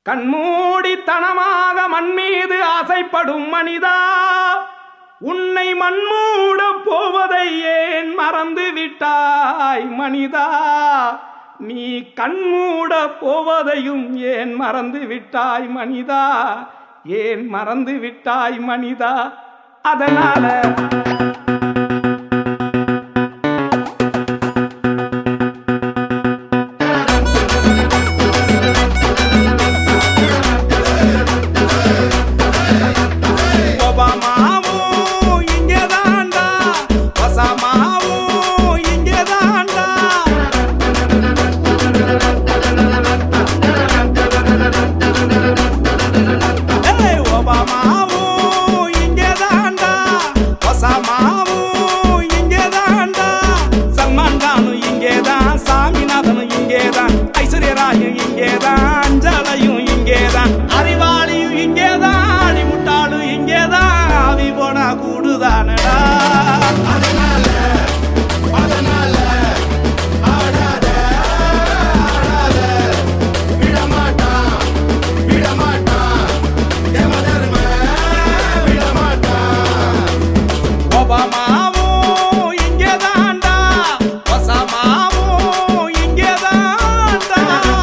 கண்மூடித்தனமாக மண் மீது ஆசைப்படும் மனிதா உன்னை மண்மூட போவதை ஏன் மறந்து விட்டாய் மனிதா நீ கண்மூட போவதையும் ஏன் மறந்து விட்டாய் மனிதா ஏன் மறந்து விட்டாய் மனிதா அதனால ஒபாமாவும் இங்கேதான்டா ஒசாமாவும் இங்கேதான்டா ஏய் ஒபாமாவும் இங்கேதான்டா ஒசாமாவும் இங்கேதான்டா சல்மான் கானும் இங்கேதான் சாமிநாதனும் இங்கேதான் ஐஸ்வர்யராயும் இங்கேதான் அஞ்சலையும் இங்கேதான் அறிவாளியும் இங்கேதான் அடிமுட்டாளும் இங்கேதான் அவி போனா கூடுதானடா அதனால அதனால ஆடாத ஆடாத விடமாட்டான் விடமாட்டான் யமதர்ம விடமாட்டான் ஒபாமாவும் இங்கேதான்டா ஒசாமாவும் இங்கேதான்டா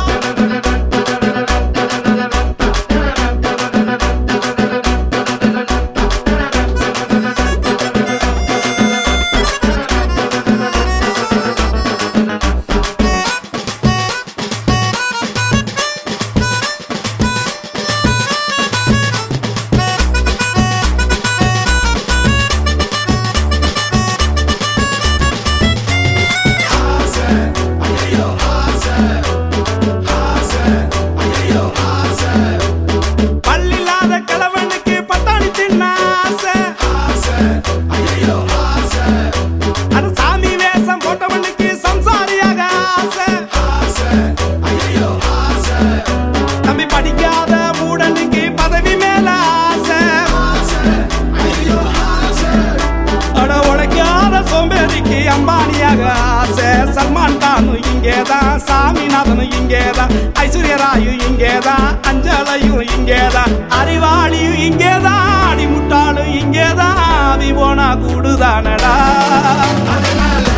ஆசை ஐயோ ஆசை ஆசை ஐயோ ஆசை பல்லில்லாத கிழவனுக்கு பட்டாணி தின்ன ஆசை ஆசை ஐயோ ஆசை அது சாமி வேஷம் போட்டவனுக்கு சம்சாரியாக ஆசை ஆசை ஐயோ ஆசை தம்பி படிக்காத மூடனுக்கு பதவி மேல ஆசை ஆசை ஐயோ ஆசை அட உழைக்காத சோம்பேறிக்கு அம்பானியாக ஆசை சல்மான் கானும் இங்கேதான் சாமிநாதனும் இங்கேதான் ஐஸ்வர்யராயும் இங்கேதான் அஞ்சலையும் இங்கேதான் அறிவாளியும் இங்கேதான் அடிமுட்டாளும் இங்கேதான் அவி போனா கூடுதானடா அதனால